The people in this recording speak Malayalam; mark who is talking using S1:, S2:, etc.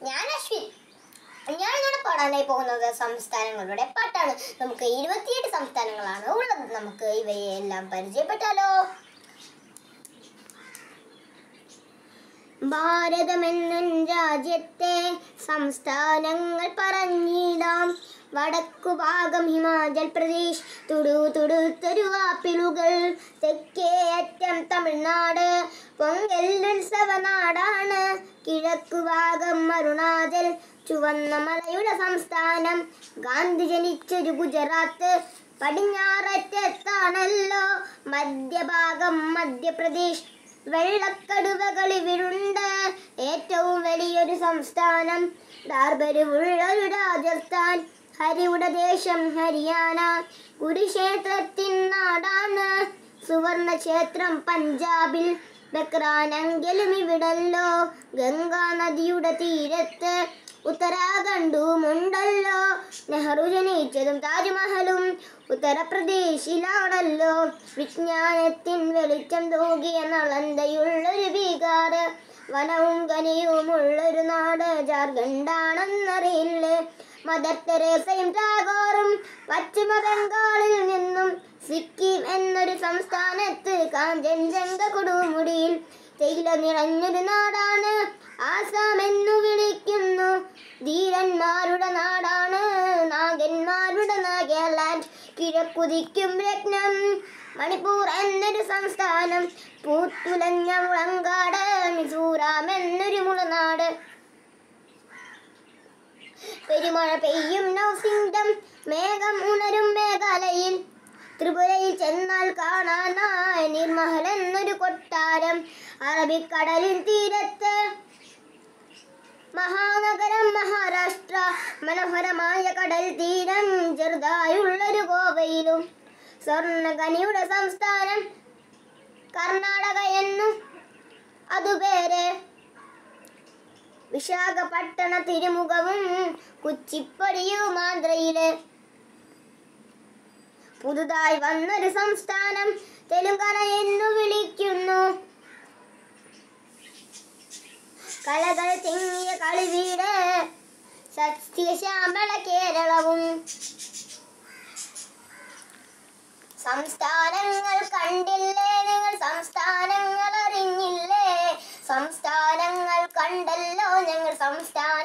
S1: ഞാൻ അശ്വിൻ ഞാൻ ഇങ്ങനെ പാടാനായി പോകുന്നത് സംസ്ഥാനങ്ങളുടെ പാട്ടാണ് നമുക്ക് ഇരുപത്തിയെട്ട് സംസ്ഥാനങ്ങളാണ് ഉള്ളത് നമുക്ക് ഇവയെ എല്ലാം പരിചയപ്പെട്ടാലോ ഭാരതമെന്ന രാജ്യത്തെ സംസ്ഥാനങ്ങൾ പറഞ്ഞിടാം വടക്കു ഭാഗം ഹിമാചൽ പ്രദേശ് തുടു തുടുത്തൊരുവാപ്പിലുകൾ തെക്കേ അറ്റം തമിഴ്നാട് പൊങ്കൽ ഉത്സവ നാടാണ് കിഴക്കു ഭാഗം അരുണാചൽ ചുവന്ന മലയുടെ സംസ്ഥാനം ഗാന്ധി ജനിച്ചൊരു ഗുജറാത്ത് പടിഞ്ഞാററ്റത്താണല്ലോ മധ്യഭാഗം മധ്യപ്രദേശ് വെള്ളക്കടുവകൾ ഇവിടുണ്ട് ഏറ്റവും വലിയൊരു സംസ്ഥാനം ഡാർബരുവുള്ളൊരു രാജസ്ഥാൻ ഹരിയുടെ ദേശം ഹരിയാന കുരുക്ഷേത്രത്തിൻ നാടാണ് സുവർണ ക്ഷേത്രം പഞ്ചാബിൽ ബക്രാനെങ്കിലും ഇവിടല്ലോ ഗംഗാ നദിയുടെ തീരത്ത് ഉത്തരാഖണ്ഡുമുണ്ടല്ലോ നെഹ്റു ജനിച്ചതും താജ്മഹലും ഉത്തർപ്രദേശിലാണല്ലോ വിജ്ഞാനത്തിൻ വെളിച്ചം തൂകിയ നളന്തയുള്ളൊരു ബീഹാർ വനവും ഖനിയുമുള്ളൊരു നാട് ജാർഖണ്ഡാണെന്നറിയില്ലേ മദർ തെരേസയും ടാഗോറും പശ്ചിമ ബംഗാളിൽ നിന്നും സിക്കിം എന്നൊരു സംസ്ഥാനത്ത് കാഞ്ചൻജംഗ കൊടുമുടിയിൽ തേയില നിറഞ്ഞൊരു നാടാണ് ആസാം എന്നു വിളിക്കുന്നു ധീരന്മാരുടെ നാടാണ് നാഗന്മാരുടെ നാഗാലാൻഡ് കിഴക്കുതിക്കും രത്നം മണിപ്പൂർ എന്നൊരു സംസ്ഥാനം പൂത്തുലഞ്ഞ മുളങ്കാട് മിസോറാം എന്നൊരു മുളനാട് പെരുമഴ പെയ്യും നൗസിംഗം മേഘം ഉണരും മേഘാലയിൽ ത്രിപുരയിൽ ചെന്നാൽ കാണാനായി നിർമഹൽ എന്നൊരു കൊട്ടാരം അറബിക്കടലിൻ തീരത്ത് മഹാനഗരം മഹാരാഷ്ട്ര മനോഹരമായ കടൽ തീരം ചെറുതായുള്ളൊരു ഗോവയിലും സ്വർണ്ണഖനിയുടെ സംസ്ഥാനം കർണാടക എന്നു അതുപേര് വിശാഖപട്ടണ തിരുമുഖവും കുച്ചിപ്പടിയും ആന്ധ്രയില് പുതുതായി വന്നൊരു സംസ്ഥാനം തെലുങ്കാന എന്നു വിളിക്കുന്നു കലകൾ തിങ്ങിയ കളിവീട് സസ്യശ്യാമള കേരളവും സംസ്ഥാനങ്ങൾ കണ്ടില്ലേ നിങ്ങൾ സംസ്ഥാനങ്ങൾ അറിഞ്ഞില്ലേ സംസ്ഥാനങ്ങൾ കണ്ടല്ലോ ഞങ്ങൾ സംസ്ഥാന